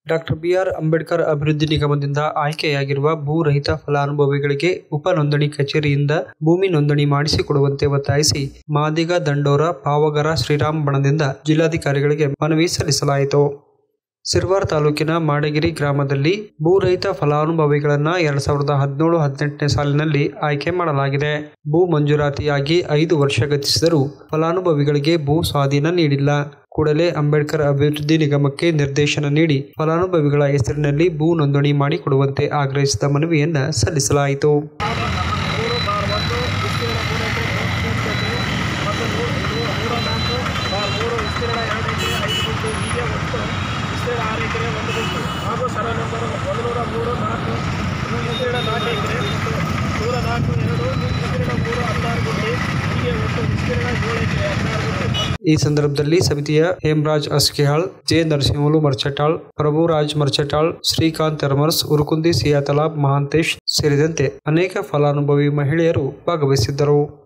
doctor B R Ambedkar ಅಭಿವೃದ್ಧಿ ನಿಗಮದಿಂದ ಆಯ್ಕೆಯಾಗಿರುವ ಭೂರಹಿತ ಫಲಾನುಭವಿಗಳಿಗೆ ಉಪ ನೋಂದಣಿ ಕಚೇರಿಯಿಂದ ಭೂಮಿ ನೋಂದಣಿ ಮಾಡಿಸಿಕೊಡುವಂತೆ ಒತ್ತಾಯಿಸಿ ಮಾದಿಗ ದಂಡೋರ ಪಾವಗರ ಶ್ರೀರಾಮ್ ಬಣದಿಂದ ಜಿಲ್ಲಾಧಿಕಾರಿಗಳಿಗೆ ಮನವಿ ಸಲ್ಲಿಸಲಾಯಿತು ಸಿರ್ವಾರ್ ತಾಲೂಕಿನ ಮಾಡಗಿರಿ ಗ್ರಾಮದಲ್ಲಿ ಭೂರಹಿತ ಫಲಾನುಭವಿಗಳನ್ನ ಎರಡ್ ಸಾವಿರದ ಹದಿನೇಳು ಹದಿನೆಂಟನೇ ಸಾಲಿನಲ್ಲಿ ಆಯ್ಕೆ ಮಾಡಲಾಗಿದೆ ಭೂ ಮಂಜೂರಾತಿಯಾಗಿ ಐದು ವರ್ಷ ಗತಿಸಿದರೂ ಫಲಾನುಭವಿಗಳಿಗೆ ಭೂ ಸ್ವಾಧೀನ ನೀಡಿಲ್ಲ ಕೂಡಲೇ ಅಂಬೇಡ್ಕರ್ ಅಭಿವೃದ್ಧಿ ನಿಗಮಕ್ಕೆ ನಿರ್ದೇಶನ ನೀಡಿ ಫಲಾನುಭವಿಗಳ ಹೆಸರಿನಲ್ಲಿ ಭೂ ನೋಂದಣಿ ಮಾಡಿಕೊಡುವಂತೆ ಆಗ್ರಹಿಸಿದ ಮನವಿಯನ್ನ ಸಲ್ಲಿಸಲಾಯಿತು ಮೂರು ಬಾರ್ ಒಂದು ವಿಸ್ತೀರ್ಣ ಮೂರು ಎಕರೆ ಮತ್ತು ನೂರು ನೂರ ನಾಲ್ಕು ಬಾರ್ ಮೂರು ವಿಸ್ತೀರ್ಣ ಎರಡು ಎಕರೆ ಐದು ಗುಂಟು ಹೀಗೆ ಒಟ್ಟು ವಿಸ್ತೀರ್ಣ ಆರು ಎಕರೆ ಒಂದು ಗುಂಟು ಹಾಗೂ ಸರ ನಂಬರ್ ಒಂದು ನೂರ ಮೂರು ನಾಲ್ಕು ವಿಸ್ತೀರ್ಣ ನಾಲ್ಕು ಎಕರೆ ಮತ್ತು ನೂರ ನಾಲ್ಕು ಎರಡು ವಿಸ್ತೀರ್ಣ ಮೂರು ಹದಿನಾರು ಗುಂಟೆ ಹೀಗೆ ಒಟ್ಟು ವಿಸ್ತೀರ್ಣ ಏಳು ಎಕರೆ ಹದಿನಾರು ಗುಂಟೆ ಈ ಸಂದರ್ಭದಲ್ಲಿ ಸಮಿತಿಯ ಹೇಮರಾಜ್ ಅಸ್ಕಿಹಾಳ್ ಜೆ ನರಸಿಂಹಲು ಮರ್ಚಟಾಳ್ ಪ್ರಭುರಾಜ್ ಮರ್ಚಟಾಳ್ ಶ್ರೀಕಾಂತ್ ತೆರಮರ್ಸ್ ಉರುಕುಂದಿ ಸಿಯಾತಲಾಬ್ ಮಹಾಂತೇಶ್ ಸೇರಿದಂತೆ ಅನೇಕ ಫಲಾನುಭವಿ ಮಹಿಳೆಯರು ಭಾಗವಹಿಸಿದ್ದರು